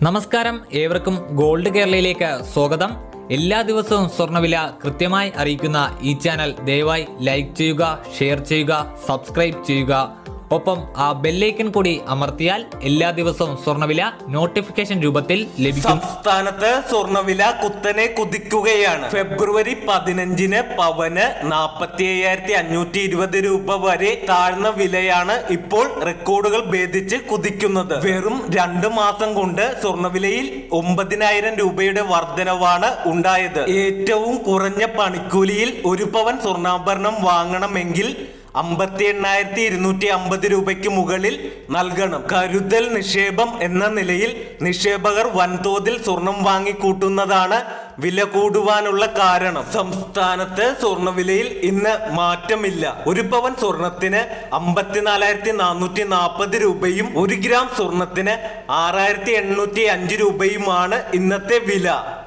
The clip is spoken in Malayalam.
നമസ്കാരം ഏവർക്കും ഗോൾഡ് കേരളയിലേക്ക് സ്വാഗതം എല്ലാ ദിവസവും സ്വർണ്ണവില കൃത്യമായി അറിയിക്കുന്ന ഈ ചാനൽ ദയവായി ലൈക്ക് ചെയ്യുക ഷെയർ ചെയ്യുക സബ്സ്ക്രൈബ് ചെയ്യുക ഒപ്പം ആ ബെല്ലൈക്കൺ കൂടി അമർത്തിയാൽ എല്ലാ ദിവസവും സ്വർണ്ണവില നോട്ടിഫിക്കേഷൻ രൂപത്തിൽ ലഭിക്കും സംസ്ഥാനത്ത് സ്വർണ്ണവില കുത്തനെ കുതിക്കുകയാണ് ഫെബ്രുവരി പതിനഞ്ചിന് പവന് നാൽപ്പത്തി അയ്യായിരത്തി അഞ്ഞൂറ്റി ഇരുപത് രൂപ വരെ താഴ്ന്ന വിലയാണ് ഇപ്പോൾ റെക്കോർഡുകൾ ഭേദിച്ച് കുതിക്കുന്നത് വെറും രണ്ട് മാസം കൊണ്ട് സ്വർണ്ണവിലയിൽ ഒമ്പതിനായിരം രൂപയുടെ വർധനവാണ് ഉണ്ടായത് ഏറ്റവും കുറഞ്ഞ പണിക്കൂലിയിൽ ഒരു പവൻ സ്വർണ്ണാഭരണം വാങ്ങണമെങ്കിൽ അമ്പത്തി എണ്ണായിരത്തി ഇരുന്നൂറ്റി അമ്പത് രൂപയ്ക്ക് മുകളിൽ നൽകണം കരുതൽ നിക്ഷേപം എന്ന നിലയിൽ നിക്ഷേപകർ വൻതോതിൽ സ്വർണം വാങ്ങിക്കൂട്ടുന്നതാണ് വില കൂടുവാനുള്ള കാരണം സംസ്ഥാനത്ത് സ്വർണ്ണവിലയിൽ ഇന്ന് മാറ്റമില്ല ഒരു പവൻ സ്വർണത്തിന് അമ്പത്തിനാലായിരത്തി നാനൂറ്റി നാൽപ്പത് രൂപയും ഒരു ഗ്രാം സ്വർണത്തിന് ആറായിരത്തി എണ്ണൂറ്റി അഞ്ച് രൂപയുമാണ് ഇന്നത്തെ വില